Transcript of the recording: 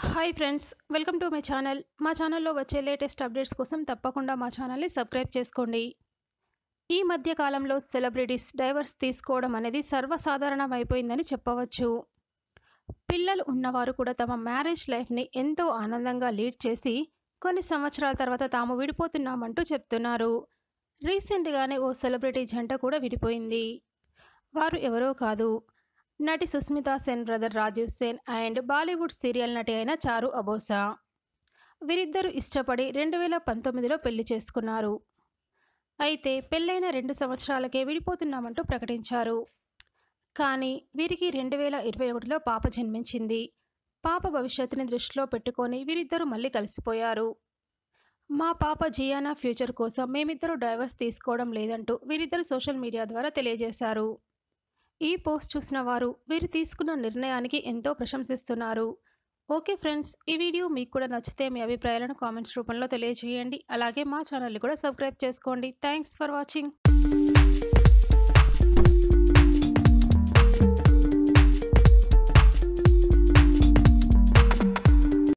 hi friends welcome to my channel మా ఛానల్లో వచ్చే లేటెస్ట్ అప్డేట్స్ కోసం తప్పకుండా మా ఛానల్ని సబ్స్క్రైబ్ చేసుకోండి ఈ మధ్య కాలంలో సెలబ్రిటీస్ డైవర్స్ తీసుకోవడం అనేది సర్వసాధారణం అయిపోయిందని చెప్పవచ్చు పిల్లలు ఉన్నవారు కూడా తమ మ్యారేజ్ లైఫ్ని ఎంతో ఆనందంగా లీడ్ చేసి కొన్ని సంవత్సరాల తర్వాత తాము విడిపోతున్నామంటూ చెప్తున్నారు రీసెంట్గానే ఓ సెలబ్రిటీ జంట కూడా విడిపోయింది వారు ఎవరో కాదు నటి Sushmita Sen brother Rajeev Sen and Bollywood serial నటి అయిన చారు అబోసా వీరిద్దరూ ఇష్టపడి రెండు వేల పంతొమ్మిదిలో పెళ్లి చేసుకున్నారు అయితే పెళ్ళైన రెండు సంవత్సరాలకే విడిపోతున్నామంటూ ప్రకటించారు కానీ వీరికి రెండు వేల ఇరవై ఒకటిలో పాప జన్మించింది పాప భవిష్యత్తుని దృష్టిలో పెట్టుకొని వీరిద్దరూ మళ్ళీ కలిసిపోయారు మా పాప జియానా ఫ్యూచర్ కోసం మేమిద్దరూ డైవర్స్ తీసుకోవడం లేదంటూ వీరిద్దరు సోషల్ మీడియా ద్వారా తెలియజేశారు ఈ పోస్ట్ చూసిన వారు వీరు తీసుకున్న నిర్ణయానికి ఎంతో ప్రశంసిస్తున్నారు ఓకే ఫ్రెండ్స్ ఈ వీడియో మీకు కూడా నచ్చితే మీ అభిప్రాయాలను కామెంట్స్ రూపంలో తెలియజేయండి అలాగే మా ఛానల్ని కూడా సబ్స్క్రైబ్ చేసుకోండి థ్యాంక్స్ ఫర్ వాచింగ్